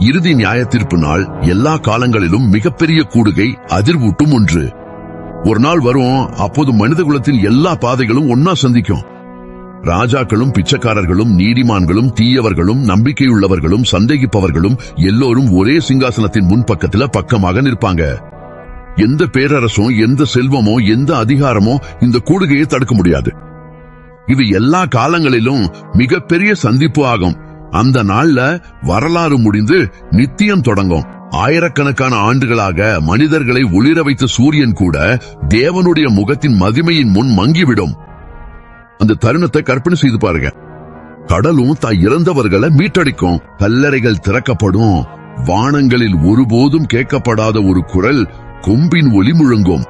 இறுதி நியாயத்தீர்ப்பு நாள் எல்லா காலங்களிலும் மிகப்பெரிய கூடுகை அதிர்வூட்டும் ஒன்று ஒரு நாள் வரும் அப்போது மனித குலத்தின் எல்லா பாதைகளும் ஒன்னா சந்திக்கும் ராஜாக்களும் பிச்சைக்காரர்களும் நீதிமான்களும் தீயவர்களும் நம்பிக்கையுள்ளவர்களும் சந்தேகிப்பவர்களும் எல்லோரும் ஒரே சிங்காசனத்தின் முன்பக்கத்துல பக்கமாக நிற்பாங்க எந்த பேரரசும் எந்த செல்வமோ எந்த அதிகாரமோ இந்த கூடுகையை தடுக்க முடியாது இது எல்லா காலங்களிலும் மிகப்பெரிய சந்திப்பு ஆகும் அந்த நாள்ல வரலாறு முடிந்து நித்தியம் தொடங்கும் ஆயிரக்கணக்கான ஆண்டுகளாக மனிதர்களை ஒளிர வைத்த சூரியன் கூட தேவனுடைய முகத்தின் மகிமையின் முன் மங்கிவிடும் அந்த தருணத்தை கற்பனை செய்து பாருங்க கடலும் தாய் இறந்தவர்களை மீட்டடிக்கும் கல்லறைகள் திறக்கப்படும் வானங்களில் ஒருபோதும் கேட்கப்படாத ஒரு குரல் கொம்பின் ஒலி முழங்கும்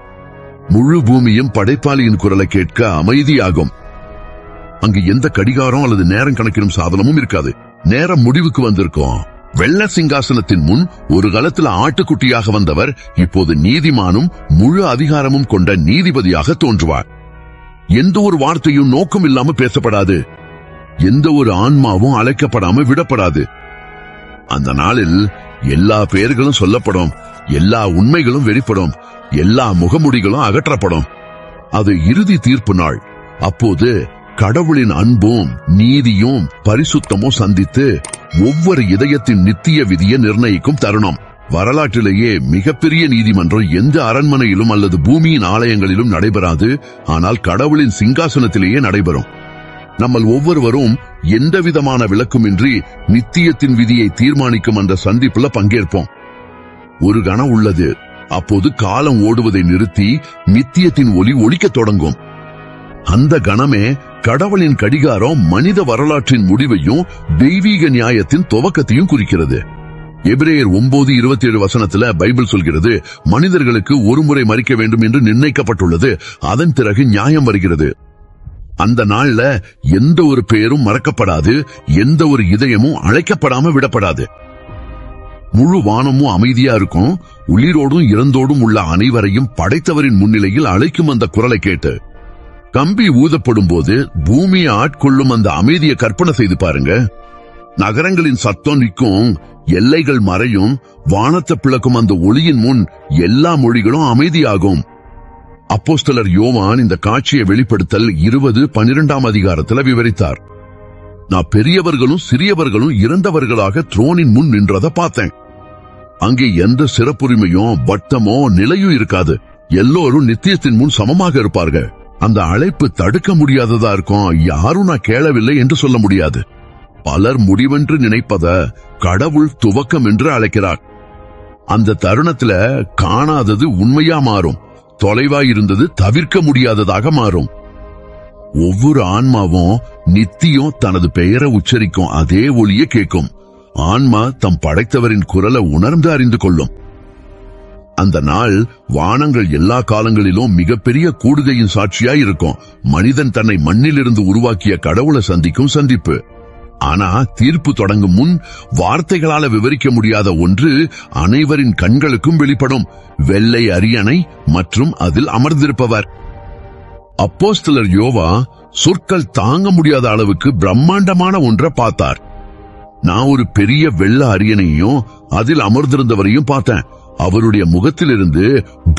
முழு பூமியும் படைப்பாளியின் குரலை கேட்க அமைதியாகும் அங்கு எந்த கடிகாரம் அல்லது நேரம் கணக்கிடும் சாதனமும் இருக்காது நேரம் முடிவுக்கு வந்திருக்கும் வெள்ள சிங்காசனத்தின் முன் ஒரு காலத்துல ஆட்டுக்குட்டியாக வந்தவர் இப்போது நீதிமானும் முழு அதிகாரமும் கொண்ட நீதிபதியாக தோன்றுவார் எந்த ஒரு வார்த்தையும் நோக்கம் இல்லாம பேசப்படாது எந்த ஒரு ஆன்மாவும் அழைக்கப்படாம விடப்படாது அந்த நாளில் எல்லா பெயர்களும் சொல்லப்படும் எல்லா உண்மைகளும் வெளிப்படும் எல்லா முகமுடிகளும் அகற்றப்படும் அது இறுதி தீர்ப்பு நாள் அப்போது கடவுளின் அன்பும் நீதியும் பரிசுத்தமும் சந்தித்து ஒவ்வொரு இதயத்தின் நித்திய விதியை நிர்ணயிக்கும் தருணம் வரலாற்றிலேயே மிகப்பெரிய நீதிமன்றம் எந்த அரண்மனையிலும் அல்லது பூமியின் ஆலயங்களிலும் நடைபெறாது ஆனால் கடவுளின் சிங்காசனத்திலேயே நடைபெறும் நம்மள் ஒவ்வொருவரும் எந்த விதமான விளக்குமின்றி நித்தியத்தின் விதியை தீர்மானிக்கும் அந்த சந்திப்புல பங்கேற்போம் ஒரு கணம் உள்ளது அப்போது காலம் ஓடுவதை நிறுத்தி நித்தியத்தின் ஒளி ஒலிக்கத் தொடங்கும் அந்த கணமே கடவுளின் கடிகாரம் மனித வரலாற்றின் முடிவையும் தெய்வீக நியாயத்தின் துவக்கத்தையும் குறிக்கிறது எபிரேயர் ஒன்பது இருபத்தி ஏழு வசனத்துல பைபிள் சொல்கிறது மனிதர்களுக்கு ஒரு முறை மறிக்க வேண்டும் என்று நிர்ணயிக்கப்பட்டுள்ளது அதன் பிறகு நியாயம் வருகிறது அந்த நாள்ல எந்த ஒரு பெயரும் மறக்கப்படாது எந்த ஒரு இதயமும் அழைக்கப்படாம விடப்படாது முழு வானமும் அமைதியா இருக்கும் உயிரோடும் இறந்தோடும் உள்ள அனைவரையும் படைத்தவரின் முன்னிலையில் அழைக்கும் அந்த குரலை கேட்டு கம்பி ஊதப்படும் போது பூமியை ஆட்கொள்ளும் அந்த அமைதியை கற்பனை செய்து பாருங்க நகரங்களின் சத்தம் நிற்கும் எல்லைகள் மறையும் வானத்தை பிளக்கும் அந்த ஒளியின் முன் எல்லா மொழிகளும் அமைதியாகும் அப்போஸ்தலர் யோவான் இந்த காட்சியை வெளிப்படுத்தல் இருபது பனிரெண்டாம் அதிகாரத்துல விவரித்தார் நான் பெரியவர்களும் சிறியவர்களும் இறந்தவர்களாக த்ரோனின் முன் நின்றதை பார்த்தேன் அங்கே எந்த சிறப்புரிமையும் வட்டமோ நிலையும் இருக்காது எல்லோரும் நித்தியத்தின் முன் சமமாக இருப்பார்கள் அந்த அழைப்பு தடுக்க முடியாததா இருக்கும் யாரும் நான் கேளவில்லை என்று சொல்ல முடியாது பலர் முடிவென்று நினைப்பத கடவுள் துவக்கம் என்று அழைக்கிறார் அந்த தருணத்துல காணாதது உண்மையா மாறும் தொலைவாயிருந்தது தவிர்க்க முடியாததாக மாறும் ஒவ்வொரு ஆன்மாவும் நித்தியம் தனது பெயரை உச்சரிக்கும் அதே ஒளியை கேட்கும் ஆன்மா தம் படைத்தவரின் குரலை உணர்ந்து அறிந்து கொள்ளும் அந்த நாள் வானங்கள் எல்லா காலங்களிலும் மிகப்பெரிய கூடுகையின் சாட்சியாய் இருக்கும் மனிதன் தன்னை மண்ணிலிருந்து உருவாக்கிய கடவுளை சந்திக்கும் சந்திப்பு ஆனா தீர்ப்பு தொடங்கும் முன் வார்த்தைகளால விவரிக்க முடியாத ஒன்று அனைவரின் கண்களுக்கும் வெளிப்படும் வெள்ளை அரியணை மற்றும் அதில் அமர்ந்திருப்பவர் அப்போஸ்தலர் யோவா சொற்கள் தாங்க முடியாத அளவுக்கு பிரம்மாண்டமான ஒன்றை பார்த்தார் நான் ஒரு பெரிய வெள்ள அரியணையும் அதில் அமர்ந்திருந்தவரையும் பார்த்தேன் அவருடைய முகத்திலிருந்து